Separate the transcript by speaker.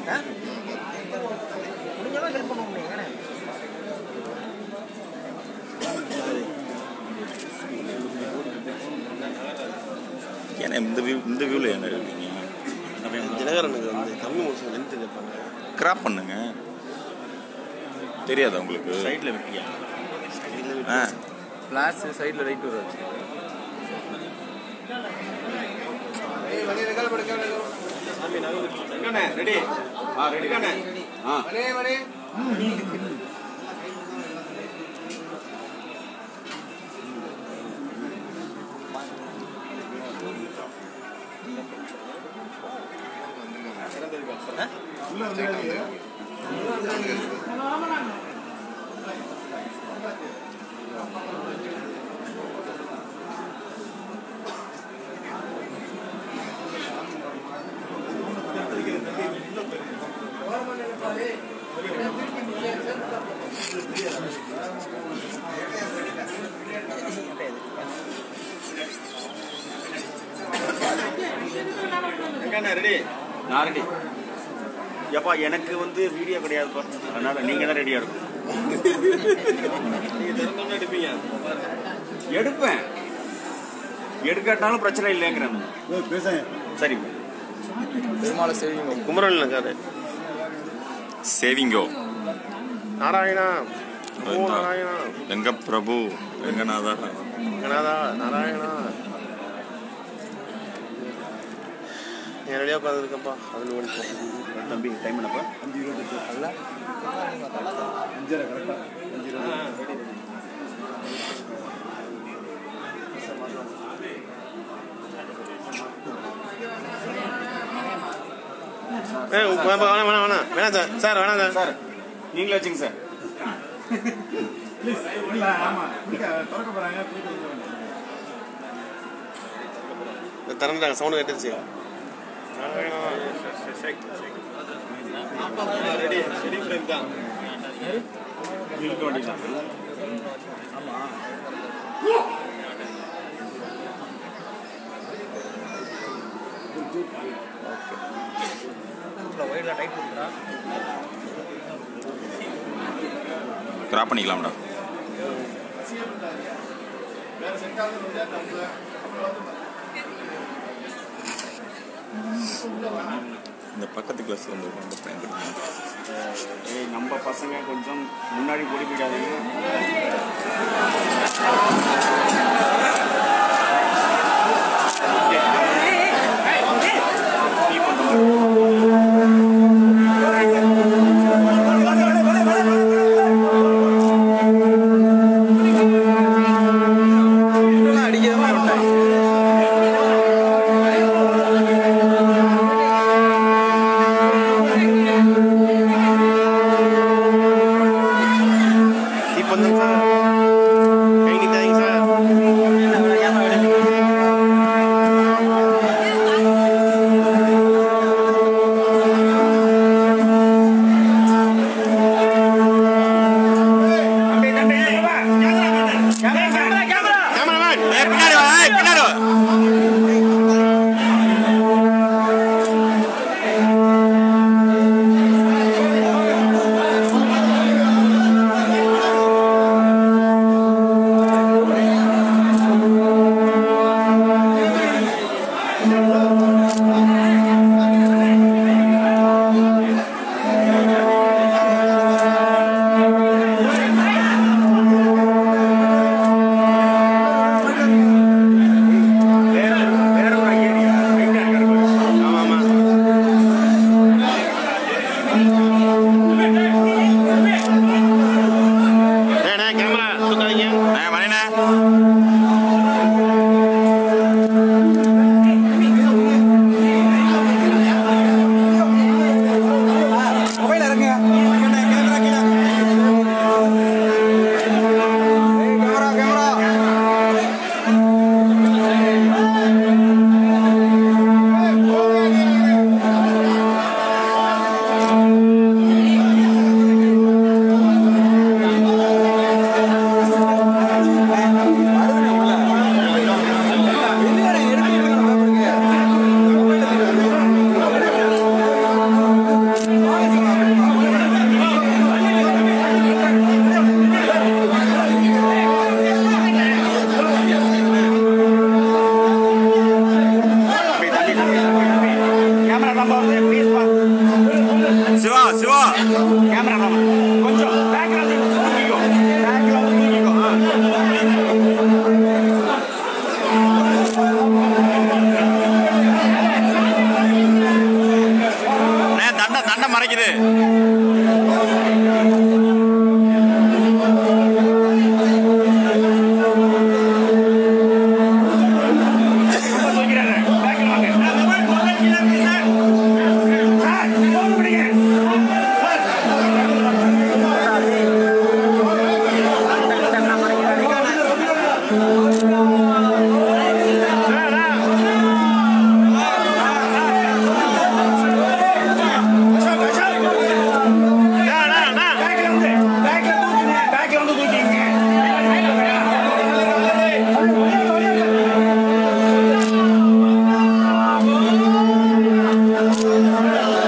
Speaker 1: முடிஞ்சாலும் ஹெல்ப் பண்ண முடியும் ஏன்னா
Speaker 2: ஏன்னா இந்த வியூ இந்த வியூவில் என்ன இருக்கீங்க
Speaker 3: தினகரனுக்கு வந்து கம்மி முடிச்சு லென்த் கேட்பாங்க
Speaker 2: கிராப் பண்ணுங்க தெரியாதா உங்களுக்கு
Speaker 3: சைடில் வெட்டியா
Speaker 2: ஆ
Speaker 4: ஃப்ளாஷ் சைடில் ரைட் வரும்
Speaker 3: ரெடி ஆ ரெடி தானே ஆ எங்கண்ணே ரெடி நான் ரெடி எப்பா எனக்கு வந்து வீடியோ கிடையாதுப்பா அதனால நீங்க தான் ரெடியா இருக்கும் எடுப்பீங்க எடுப்பேன் எடுக்காட்டாலும் பிரச்சனை இல்லைங்கிறேன் சரி
Speaker 4: பெருமாளை சேவிங்க
Speaker 3: குமரன் இருக்காரு
Speaker 2: சேவிங்கோ
Speaker 3: நாராயணா ஓ நாராயணா
Speaker 2: எங்க பிரபு எங்கநாதா
Speaker 3: கணாதா நாராயணா என் ரெடியாக உட்காந்துருக்கப்பா அதில் ஓடிப்போம் தம்பி டைம் என்னப்பா அஞ்சு இருபது அல்ல அஞ்சரை கரெக்டாக அஞ்சு இருபது வேணாம் வேணாம் வேணாம் வேணாம் சார் சார் வேணாம் சார் சார் நீங்களே வச்சுங்க சார் திறந்துட்டாங்க சவுண்டு கட்டுச்சு ரெடி ரெடி ஃப்ரேம் தான் இழுக்க வேண்டியதான்
Speaker 1: ஒயிட்ல டைட் கொடுக்குறா
Speaker 2: கிராப் பண்ணிக்கலாம்டா இந்த பக்கத்து கிளாஸ் வந்து ரொம்ப பயன்படுத்தணும்
Speaker 3: ஏய் நம்ம பசங்க கொஞ்சம் முன்னாடி ஓடி போயிடாதீங்க
Speaker 4: அடிக்கிற மாதிரி விட்டேன்
Speaker 3: இப்போ வந்து சார் கை நீட்டாதீங்க சார்
Speaker 2: சிவா சிவா அண்ணே, தண்டை தண்டை மறைக்குது
Speaker 1: ஆ